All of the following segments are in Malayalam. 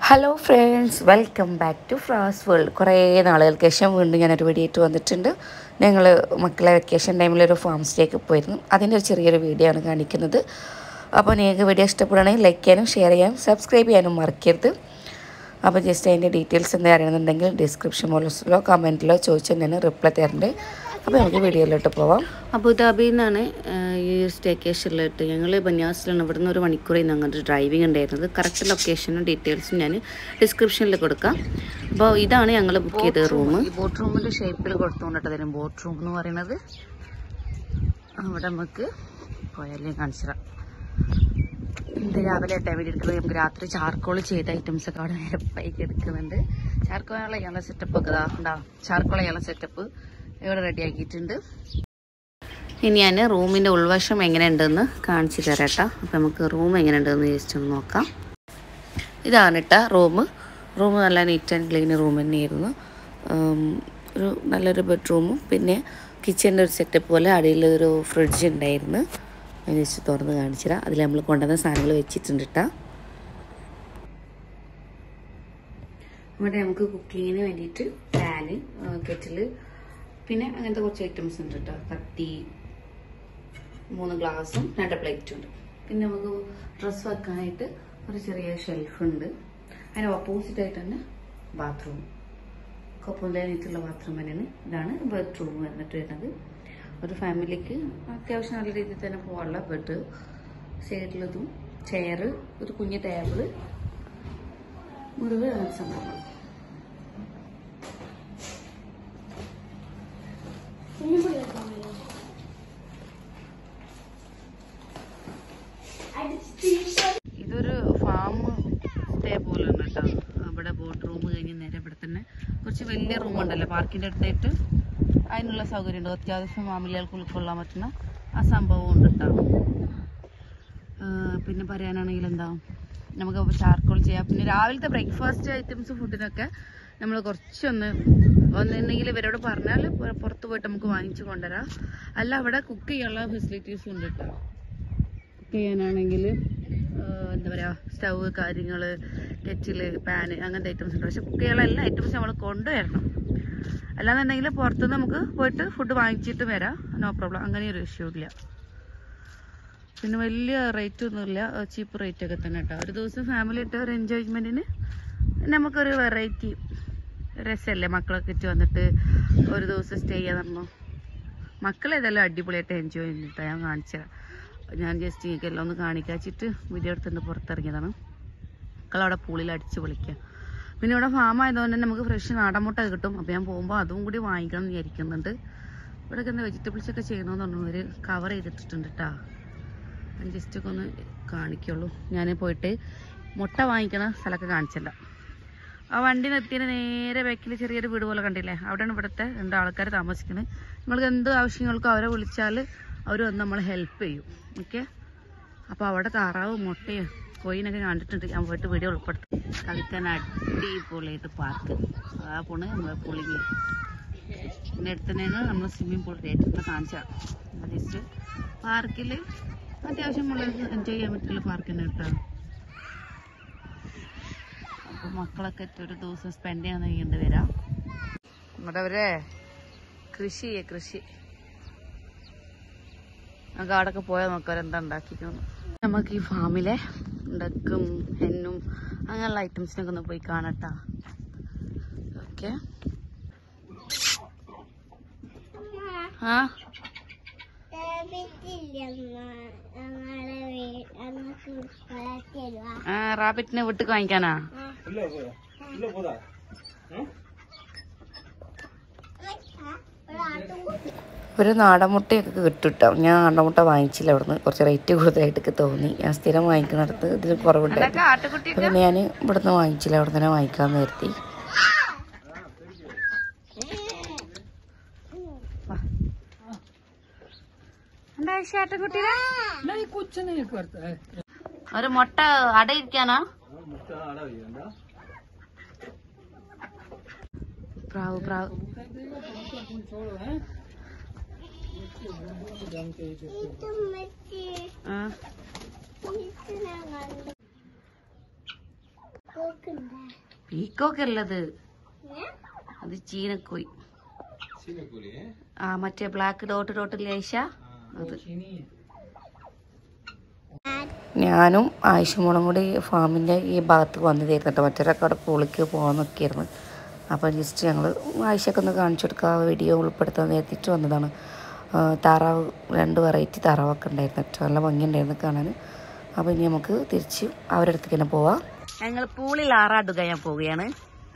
Hello friends welcome back to Fraz world കുറേ നാളുകൾക്ക് ശേഷം വീണ്ടും ഞാനൊരു വീഡിയോ ആയിട്ട് വന്നിട്ടുണ്ട് ഞങ്ങൾ മക്കളെ വെക്കേഷൻ ടൈമിൽ ഒരു ഫാം സ്റ്റേക്ക് പോയിരുന്നു അതിൻ്റെ ഒരു ചെറിയൊരു വീഡിയോ ആണ് കാണിക്കുന്നത് അപ്പോൾ നിങ്ങൾക്ക് വീഡിയോ ഇഷ്ടപ്പെടുകയാണെങ്കിൽ ലൈക്ക് ചെയ്യാനും ഷെയർ ചെയ്യാനും സബ്സ്ക്രൈബ് ചെയ്യാനും മറക്കരുത് അപ്പോൾ ജസ്റ്റ് അതിൻ്റെ ഡീറ്റെയിൽസ് എന്താ അറിയണമെന്നുണ്ടെങ്കിൽ ഡിസ്ക്രിപ്ഷൻ ബോക്സിലോ കമൻറ്റിലോ ചോദിച്ചാൽ ഞാൻ റിപ്ലൈ തരുന്നുണ്ട് അപ്പോൾ നമുക്ക് വീഡിയോയിലോട്ട് പോവാം അബുദാബിയിൽ നിന്നാണ് ഈ സ്റ്റേക്കേഷനിലിട്ട് ഞങ്ങൾ ബന്യാസിലാണ് ഇവിടുന്ന് ഒരു മണിക്കൂർ ഞങ്ങളുടെ ഡ്രൈവിംഗ് ഉണ്ടായിരുന്നത് കറക്റ്റ് ലൊക്കേഷനും ഡീറ്റെയിൽസും ഞാൻ ഡിസ്ക്രിപ്ഷനിൽ കൊടുക്കാം അപ്പോൾ ഇതാണ് ഞങ്ങൾ ബുക്ക് ചെയ്ത റൂം ഈ ബോട്ട് റൂമിൻ്റെ ഷേപ്പിൽ കൊടുത്തുകൊണ്ടിട്ട് തരും ബോട്ട് റൂം എന്ന് പറയുന്നത് അവിടെ നമുക്ക് പോയാലേ കാണിച്ചിടാം ഇത് രാവിലെ ടൈമിൽ എടുക്കുന്നത് നമുക്ക് രാത്രി ചാർക്കോൾ ചെയ്ത ഐറ്റംസ് ഒക്കെ അവിടെ നിരപ്പായിക്ക് എടുക്കുന്നുണ്ട് ചാർക്കോൾ ചെയ്യാനുള്ള സെറ്റപ്പ് ഒക്കെ ഇതാ ഉണ്ടാവും ചാർക്കോൾ ചെയ്യാനുള്ള സെറ്റപ്പ് ഇവിടെ റെഡി ആക്കിയിട്ടുണ്ട് ഇനി ഞാൻ റൂമിൻ്റെ ഉൾവശം എങ്ങനെ ഉണ്ടെന്ന് കാണിച്ചു തരാം കേട്ടോ അപ്പം നമുക്ക് റൂം എങ്ങനെ ഉണ്ടെന്ന് ജസ്റ്റ് ഒന്ന് നോക്കാം ഇതാണ് കേട്ടോ റൂം റൂം നല്ല നീറ്റ് ആൻഡ് ക്ലീൻ റൂം തന്നെയായിരുന്നു ഉം, ഒരു നല്ലൊരു ബെഡ്റൂമും പിന്നെ കിച്ചൻ്റെ ഒരു സെറ്റപ്പ് പോലെ അടിയിൽ ഒരു ഫ്രിഡ്ജ് ഉണ്ടായിരുന്നു ഞാൻ ജസ്റ്റ് തുറന്ന് കാണിച്ചു തരാം അതിൽ നമ്മൾ കൊണ്ടുവന്ന സാധനങ്ങൾ വെച്ചിട്ടുണ്ട് കേട്ടോ ഇവിടെ നമുക്ക് കുക്കിങ്ങിന് വേണ്ടിയിട്ട് പാന് കെറ്റില് പിന്നെ അങ്ങനത്തെ കുറച്ച് ഐറ്റംസ് ഉണ്ട് കേട്ടോ കത്തി മൂന്ന് ഗ്ലാസും രണ്ട് പ്ലേറ്റും ഉണ്ട് പിന്നെ നമുക്ക് ഡ്രസ്സ് വെക്കാനായിട്ട് ഒരു ചെറിയ ഷെൽഫ് ഉണ്ട് അതിന് ഓപ്പോസിറ്റ് ആയിട്ട് തന്നെ ബാത്റൂം കൊപ്പം തേനീറ്റുള്ള ബാത്റൂം തന്നെയാണ് ഇതാണ് ബെഡ്റൂം വന്നിട്ട് വരുന്നത് ഒരു ഫാമിലിക്ക് അത്യാവശ്യം നല്ല രീതിയിൽ തന്നെ പോകാനുള്ള ബെഡ് സൈഡിലതും ചെയർ ഒരു കുഞ്ഞ് ടേബിള് മുറിവ് അങ്ങനത്തെ സംഭവങ്ങൾ ഇതൊരു ഫാം സ്റ്റേ പോലെ കേട്ടോ അവിടെ ബോട്ട് റൂം കഴിഞ്ഞ് നേരെ ഇവിടെ തന്നെ കുറച്ച് വലിയ റൂം ഉണ്ടല്ലോ പാർക്കിന്റെ അടുത്തായിട്ട് അതിനുള്ള സൗകര്യം ഉണ്ട് അത്യാവശ്യം ഫാമിലികൾക്ക് ഉൾക്കൊള്ളാൻ പറ്റുന്ന ആ സംഭവം ഉണ്ട് കേട്ടോ പിന്നെ പറയാനാണെങ്കിൽ എന്താ നമുക്ക് ചാർക്കോൾ ചെയ്യാം പിന്നെ രാവിലത്തെ ബ്രേക്ക്ഫാസ്റ്റ് ഐറ്റംസ് ഫുഡിനൊക്കെ നമ്മൾ കുറച്ചൊന്ന് ഒന്നെങ്കിൽ ഇവരോട് പറഞ്ഞാൽ പുറ- പുറത്ത് പോയിട്ട് നമുക്ക് വാങ്ങിച്ചു കൊണ്ടുവരാം അല്ല അവിടെ കുക്ക് ചെയ്യാനുള്ള ഫെസിലിറ്റീസും ഉണ്ട് കേട്ടോ കുക്ക് ചെയ്യാനാണെങ്കിൽ എന്താ പറയുക സ്റ്റവ് കാര്യങ്ങൾ കെറ്റില് പാന് അങ്ങനത്തെ ഐറ്റംസ് ഉണ്ട് പക്ഷെ കുക്ക് ചെയ്യാനുള്ള എല്ലാ ഐറ്റംസും നമ്മൾ കൊണ്ടുവരണം അല്ലാന്നുണ്ടെങ്കിൽ പുറത്തുനിന്ന് നമുക്ക് പോയിട്ട് ഫുഡ് വാങ്ങിച്ചിട്ട് വരാം നോ പ്രോബ്ലം അങ്ങനെ ഒരു ഇഷ്യൂ ഇല്ല പിന്നെ വലിയ റേറ്റ് ഒന്നുമില്ല ചീപ്പ് റേറ്റ് ഒക്കെ തന്നെ കേട്ടോ ഒരു ദിവസം ഫാമിലി ഇട്ട് ഒരു എൻജോയ്മെൻറ്റിന് നമുക്കൊരു വെറൈറ്റി രസമല്ലേ മക്കളൊക്കെ ഇട്ട് വന്നിട്ട് ഒരു ദിവസം സ്റ്റേ ചെയ്യാൻ പറഞ്ഞു മക്കളേതെല്ലാം അടിപൊളിയായിട്ട് എൻജോയ് ചെയ്യുന്നിട്ടാണ് ഞാൻ കാണിച്ചത് ഞാൻ ജസ്റ്റ് നിങ്ങൾക്ക് എല്ലാം ഒന്ന് കാണിക്കാച്ചിട്ട് വീഡിയോ എടുത്തിട്ട് പുറത്തിറങ്ങിയതാണ് മക്കളവിടെ പൂളിൽ അടിച്ച് പൊളിക്കുക പിന്നെ ഇവിടെ ഫാം ആയതുകൊണ്ട് തന്നെ നമുക്ക് ഫ്രഷ് നാടൻ മുട്ട കിട്ടും അപ്പോൾ ഞാൻ പോകുമ്പോൾ അതും കൂടി വാങ്ങിക്കണം എന്ന് വിചാരിക്കുന്നുണ്ട് ഇവിടെ എന്താ വെജിറ്റബിൾസ് ഒക്കെ ചെയ്യണമെന്ന് പറഞ്ഞു ഒരു കവർ ചെയ്തിട്ടിട്ടുണ്ട് കേട്ടോ ഞാൻ ജസ്റ്റ് ഒക്കെ ഒന്ന് കാണിക്കുള്ളൂ ഞാൻ പോയിട്ട് മുട്ട വാങ്ങിക്കണ സ്ഥലമൊക്കെ കാണിച്ചല്ല ആ വണ്ടി നിർത്തിയതിന് നേരെ ബാക്കിൽ ചെറിയൊരു വീട് പോലെ കണ്ടില്ലേ അവിടെയാണ് ഇവിടുത്തെ രണ്ട് ആൾക്കാർ താമസിക്കുന്നത് നിങ്ങൾക്ക് എന്ത് ആവശ്യങ്ങൾക്കും അവരെ വിളിച്ചാൽ അവർ വന്ന് നമ്മളെ ഹെൽപ്പ് ചെയ്യും ഓക്കെ അപ്പോൾ അവിടെ താറാവ് മുട്ടയും കോയിനൊക്കെ കണ്ടിട്ടുണ്ട് ഞാൻ പോയിട്ട് വീഡിയോ ഉൾപ്പെടുത്തി കളിക്കാൻ അടിപൊളിയായിട്ട് പാർക്ക് ആ പോണ് നമ്മളെ പുളിങ്ങി പിന്നെ അടുത്ത് തന്നെയാണ് നമ്മൾ സ്വിമ്മിംഗ് പൂൾ ഏറ്റവും കാണിച്ചാൽ ജസ്റ്റ് പാർക്കിൽ അത്യാവശ്യം നമ്മൾ എൻജോയ് ചെയ്യാൻ പറ്റുള്ള പാർക്ക് തന്നെ കേട്ടോ അപ്പോൾ മക്കളൊക്കെ ഇട്ട് ഒരു ദിവസം സ്പെൻഡ് ചെയ്യാൻ കഴിയേണ്ടി വരാം നമ്മുടെ അവരെ കൃഷി ചെയ്യേ കൃഷി നമുക്ക് അവിടെയൊക്കെ പോയാൽ നോക്കാം എന്താ ഉണ്ടാക്കിക്കുന്നു നമുക്ക് ഈ ഫാമിലെ ഡക്കും ഹെന്നും അങ്ങനെയുള്ള ഐറ്റംസിനൊക്കെ ഒന്ന് പോയി കാണട്ടാ ഓക്കെ ആ ആ റാബിറ്റിനെ വീട്ടിൽ വാങ്ങിക്കാനാ ഒരു നാടൻ മുട്ടയൊക്കെ കിട്ടും കേട്ടോ ഞാൻ നാടൻ മുട്ട വാങ്ങിച്ചില്ല അവിടുന്ന് കുറച്ച് റേറ്റ് കൂടുതലായിട്ടൊക്കെ തോന്നി ഞാൻ സ്ഥിരം വാങ്ങിക്കുന്നിടത്ത് ഇതിന് കുറവുണ്ടായിരുന്നു അതൊക്കെ ആട്ടുകുട്ടി അപ്പോൾ പിന്നെ ഞാൻ ഇവിടുന്ന് വാങ്ങിച്ചില്ല അവിടെ തന്നെ വാങ്ങിക്കാമെന്ന് കരുതി എന്താ ആട്ടുകുട്ടിയെ ഒരു മുട്ട അടയിരിക്കാനാ പ്രാവ് പ്രാവ് ആ പീക്കോക്ക് അല്ലത് അത് ചീനക്കോയി ആ മറ്റേ ബ്ലാക്ക് ഡോട്ട് ഡോട്ട് ലേശ അത് ഞാനും ആയിഷമോളും കൂടി ഫാമിൻ്റെ ഈ ഭാഗത്ത് വന്നതായിരുന്നു കേട്ടോ മറ്റൊരൊക്കെ അവിടെ പുളിക്ക് പോകാൻ നോക്കിയായിരുന്നു അപ്പോൾ ജസ്റ്റ് ഞങ്ങൾ ആയിഷൊക്കെ ഒന്ന് കാണിച്ചു കൊടുക്കുക വീഡിയോ ഉൾപ്പെടുത്താൻ നേരത്തിട്ട് വന്നതാണ് ആ, താറാവ് രണ്ട് വെറൈറ്റി താറാവൊക്കെ ഉണ്ടായിരുന്നു കേട്ടോ നല്ല ഭംഗിയുണ്ടായിരുന്നു കാണാൻ അപ്പോൾ ഇനി നമുക്ക് തിരിച്ച് അവരുടെ അടുത്തേക്ക് തന്നെ പോവാം ഞങ്ങൾ പൂളിൽ ആറാടുക ഞാൻ പോവുകയാണ്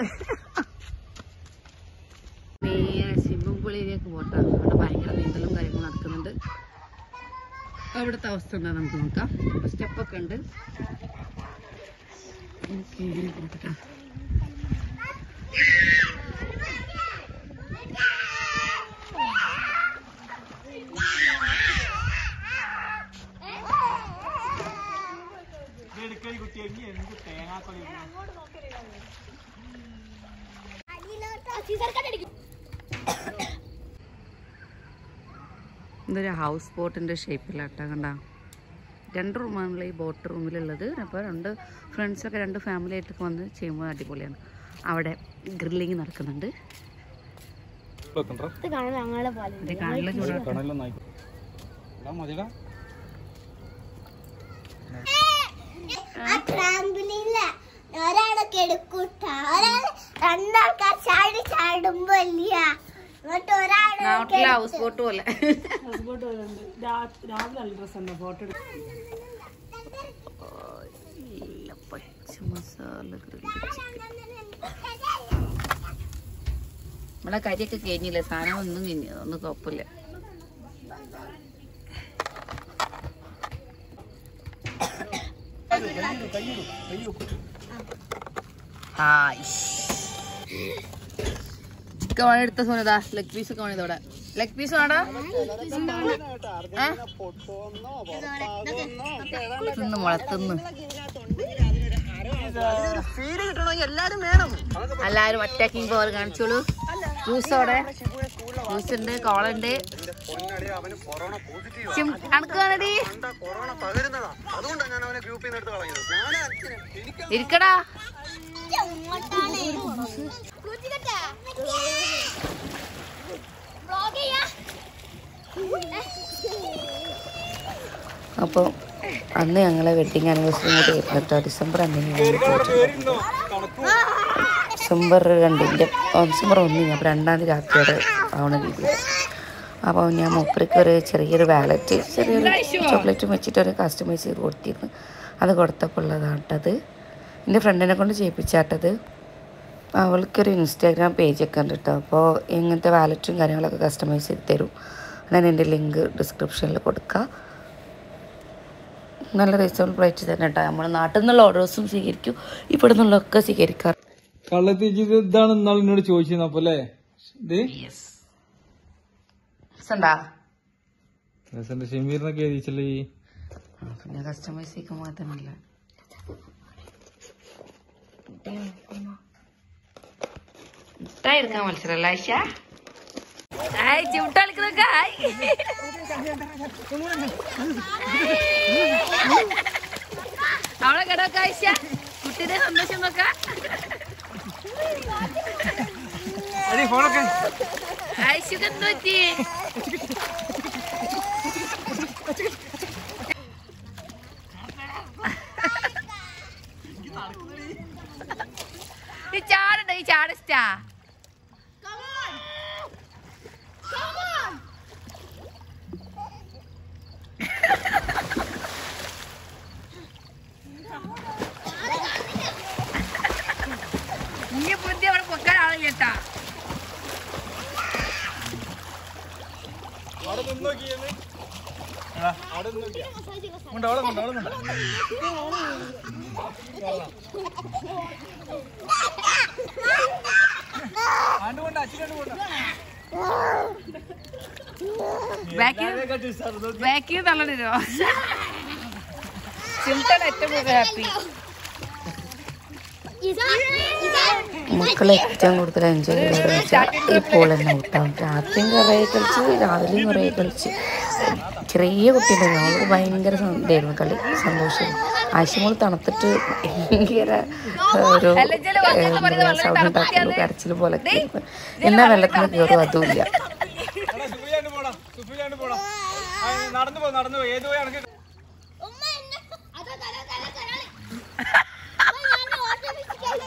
നേരെ സ്വിമ്മിംഗ് പൂളിലേക്ക് പോട്ടെ അവിടെ ഭയങ്കര നീന്തലും കാര്യങ്ങളും നടക്കുന്നുണ്ട് അവിടുത്തെ അവസ്ഥ എന്താ നമുക്ക് നോക്കാം സ്റ്റെപ്പൊക്കെ ഉണ്ട് കേറി പോട്ടെ. ഇതൊരു ഹൗസ് ബോട്ടിൻ്റെ ഷേപ്പിലാട്ടാ കണ്ട രണ്ട് റൂമാണുള്ള ഈ ബോട്ട് റൂമിലുള്ളത് അപ്പോൾ രണ്ട് ഫ്രണ്ട്സൊക്കെ രണ്ട് ഫാമിലി ആയിട്ടൊക്കെ വന്ന് ചെയ്യുമ്പോൾ അടിപൊളിയാണ് അവിടെ ഗ്രില്ലിങ് നടക്കുന്നുണ്ട് ഇത് കാണാൻ ഞങ്ങളെ പോലെ മറ്റേ കാണില്ല ചൂടാക്കാം ആ ട്രാമ്പിലില്ല ഒരാളൊക്കെ എടുക്കൂട്ട ഒരാൾ രണ്ടാൾക്കാർ ചാടി ചാടുമ്പോ ഇല്ല എന്നിട്ട് ഒരാൾ നാട്ടിലെ ഹൗസ് ബോട്ട് പോലെ നല്ല പച്ച മസാല ഗ്രില്ല് നമ്മളെ കരിയൊക്കെ കഴിഞ്ഞില്ല സാധനം ഒന്നും കഴിഞ്ഞു ഒന്നും കുഴപ്പമില്ല ചിക്കൻ വേണേ എടുത്ത സോനതാ ലെഗ് പീസ് ഒക്കെ വേണേ ലെഗ് പീസ് വേണോ തിന്ന് മോളെ തിന്ന് എല്ലാരും അറ്റാക്കിംഗ് പവർ കാണിച്ചോളൂ ജ്യൂസ് അവിടെ ജ്യൂസ് ഉണ്ട് കോള ഉണ്ട് അണക്കാണടി ഇരിക്കടാ അപ്പോൾ അന്ന് ഞങ്ങളെ വെഡിങ് ആനിവേഴ്സറി കൂടി ആയിരുന്നു കേട്ടോ ഡിസംബർ അന്നിന് ഡിസംബർ രണ്ടിൻ്റെ ഡിസംബർ ഒന്നിന് അപ്പോൾ രണ്ടാം തീയതി രാത്രിയോടെ ആവണ രീതിയിൽ അപ്പോൾ ഞാൻ മൂപ്പർക്ക് ഒരു ചെറിയൊരു വാലറ്റ് ചെറിയൊരു ചോക്ലേറ്റും വെച്ചിട്ട് ഒരു കസ്റ്റമൈസ് ചെയ്ത് കൊടുത്തിരുന്നു അത് കൊടുത്തപ്പോൾ ഉള്ളതാട്ടത് എൻ്റെ ഫ്രണ്ടിനെ കൊണ്ട് ചെയ്യിപ്പിച്ചാട്ടത് അവൾക്കൊരു ഇൻസ്റ്റാഗ്രാം പേജൊക്കെ ഉണ്ട് കേട്ടോ അപ്പോൾ ഇങ്ങനത്തെ വാലറ്റും കാര്യങ്ങളൊക്കെ കസ്റ്റമൈസ് ചെയ്ത് തരും ഞാൻ എൻ്റെ ലിങ്ക് ഡിസ്ക്രിപ്ഷനിൽ കൊടുക്കാം നല്ല റീസണബിൾ പ്രൈസ് തന്നെ കേട്ടോ നമ്മൾ നാട്ടിൽ നിന്നുള്ള ഓർഡേഴ്സും സ്വീകരിക്കും ഇവിടെ നിന്നുള്ളതൊക്കെ സ്വീകരിക്കാറ് കള്ളത്തേക്ക് ഇത് ഇതാണ് ഇന്നാൾ എന്നോട് ചോദിച്ചിരുന്നപ്പോ അല്ലേ ഇത് ഉണ്ടാ രസന്റെ ഷമീറിനൊക്കെ എഴുതിച്ചല്ലേ ഈ പിന്നെ കസ്റ്റമൈസ് ചെയ്യുമ്പോൾ മാത്രമല്ല മിഠായി എടുക്കാൻ മത്സരമല്ല ആയിഷ ആയ് ചിമിട്ട കളിക്കുന്നൊക്കെ ആയ് അവളെ കിടക്ക ആയിഷ കുട്ടിയുടെ സന്തോഷം നോക്കാം ഫോണൊക്കെ ആയിഷക്ക് എന്ത് പറ്റി ഈ ചാടുണ്ടോ ഈ ചാടിസ്റ്റാ ഈ ബുദ്ധി അവിടെ പൊക്കാൻ ആളില്ല കേട്ടാ അവിടെ നിന്ന് നോക്കിയെന്ന് അവിടെ നിന്ന് നോക്കിയാ കൊണ്ട് അവിടെ കൊണ്ട് അവിടെ കൊണ്ട് ആണ്ട് കൊണ്ട് അച്ഛനോട് കൊണ്ട് ബാക്കിൽ ബാക്കിൽ തള്ളണിരോ ചിന്തന ഏറ്റവും കൂടുതൽ ഹാപ്പി മക്കൾ ഏറ്റവും കൂടുതൽ എൻജോയ് ചെയ്തതെന്ന് വെച്ചാൽ ഈ പൂൾ തന്നെ കൂട്ടാം രാത്രിയും കുറേ കളിച്ച് രാവിലെയും കുറേ കളിച്ച് ചെറിയ കുട്ടിയുണ്ടായിരുന്നു അവൾക്ക് ഭയങ്കര ഇതായിരുന്നു കളി സന്തോഷം ആശയമോൾ തണുത്തിട്ട് ഭയങ്കര ഒരു സൗണ്ട് ഉണ്ടാക്കുന്നു കരച്ചിൽ പോലെ എന്നാ വെള്ളത്തിൽ കയറും അതുമില്ല എടാ, സുഫിയാണ്ട് പോടാ സുഫിയാണ്ട് പോടാ ആ, നടന്നു പോ നടന്നു പോ ഏത് പോയി അനക്ക് ഉമ്മ എന്നെ അതാ തല തല തല ഉമ്മ ഞാൻ ഓട്ടോമാറ്റിക്കലി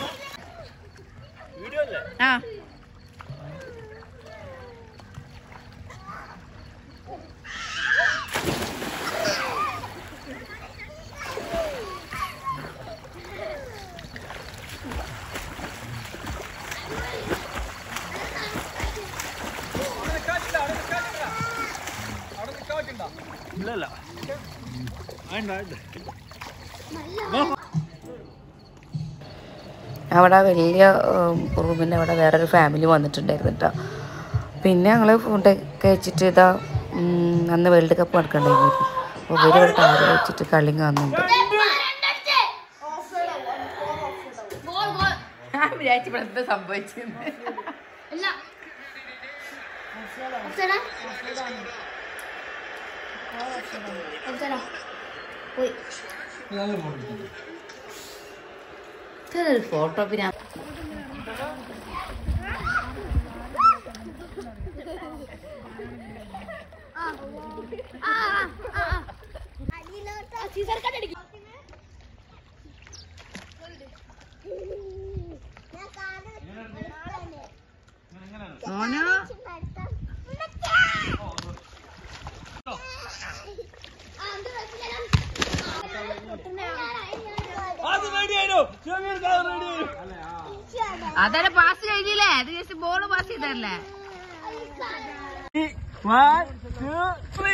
ആ അവിടെ നിൽക്കാൻ പറ്റില്ല അവിടെ നിൽക്കാൻ പറ്റില്ല അവിടെ നിൽക്കാൻ പറ്റില്ല ഇല്ലല്ല അവിടെ വലിയ റൂമിൻ്റെ അവിടെ വേറൊരു ഫാമിലി വന്നിട്ടുണ്ടായിരുന്നു കേട്ടോ പിന്നെ ഞങ്ങൾ ഫുഡ് കഴിച്ചിട്ട് ഇതാ ഉം, അന്ന് വേൾഡ് കപ്പ് നടക്കണ്ടായിരുന്നു അപ്പോൾ ഇവർ ഇവിടെ ടവർ വെച്ചിട്ട് കളി കാണുന്നുണ്ട് ഞാൻ വിചാരിച്ചു ഇവിടെ എന്താ സംഭവിച്ചെന്ന് ഇതൊരു ഫോട്ടോ പിന്നെ സോനു അത് റെഡിയായിട്ടോ ചെറിയൊരു കാർ റെഡിയായി അതല്ല പാസ് കഴിഞ്ഞില്ലേ അത് ജസ്റ്റ് ബോൾ പാസ് ചെയ്തല്ലേ വൺ ടു ത്രീ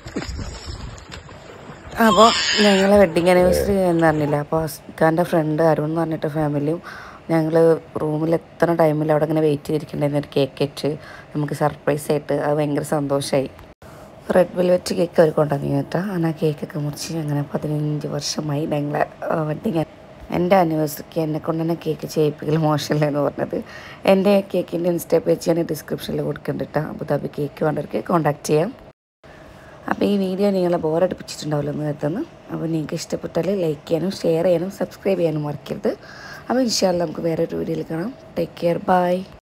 അപ്പോൾ ഞങ്ങളെ വെഡിങ് ആനിവേഴ്സറി എന്ന് പറഞ്ഞില്ല അപ്പോൾ അസ്കാൻ്റെ ഫ്രണ്ട് അരുൺ എന്ന് പറഞ്ഞിട്ട് ഫാമിലിയും ഞങ്ങൾ റൂമിൽ എത്തുന്ന ടൈമിൽ അവിടെ ഇങ്ങനെ വെയിറ്റ് ചെയ്തിരിക്കണ്ടായിരുന്നു ഒരു കേക്ക് വെച്ച് നമുക്ക് സർപ്രൈസ് ആയിട്ട് അത് ഭയങ്കര സന്തോഷമായി റെഡ് വെൽവെറ്റ് കേക്ക് അവർ കൊണ്ടുവന്നു കേട്ടോ അങ്ങനെ ആ കേക്കൊക്കെ മുറിച്ച് അങ്ങനെ പതിനഞ്ച് വർഷമായി ഞങ്ങളെ വെഡിങ് എൻ്റെ ആനിവേഴ്സറിക്ക് എന്നെ കൊണ്ട് തന്നെ കേക്ക് ചെയ്യിപ്പിക്കൽ മോശമല്ല എന്ന് പറഞ്ഞത് എൻ്റെ കേക്കിൻ്റെ ഇൻസ്റ്റാ പേജ് ഞാൻ ഡിസ്ക്രിപ്ഷനിൽ കൊടുക്കുന്നുണ്ട് കേട്ടോ അബുദാബി കേക്ക് വേണ്ടവർക്ക് കോൺടാക്ട് ചെയ്യാം അപ്പോൾ ഈ വീഡിയോ നിങ്ങളെ ബോറടിപ്പിച്ചിട്ടുണ്ടാവില്ല എന്ന് കരുതുന്നു അപ്പോൾ നിങ്ങൾക്ക് ഇഷ്ടപ്പെട്ടാൽ ലൈക്ക് ചെയ്യാനും ഷെയർ ചെയ്യാനും സബ്സ്ക്രൈബ് ചെയ്യാനും മറക്കരുത് അപ്പോൾ ഇൻഷാല്ല നമുക്ക് വേറൊരു വീഡിയോയിൽ കാണാം ടേക്ക് കെയർ ബൈ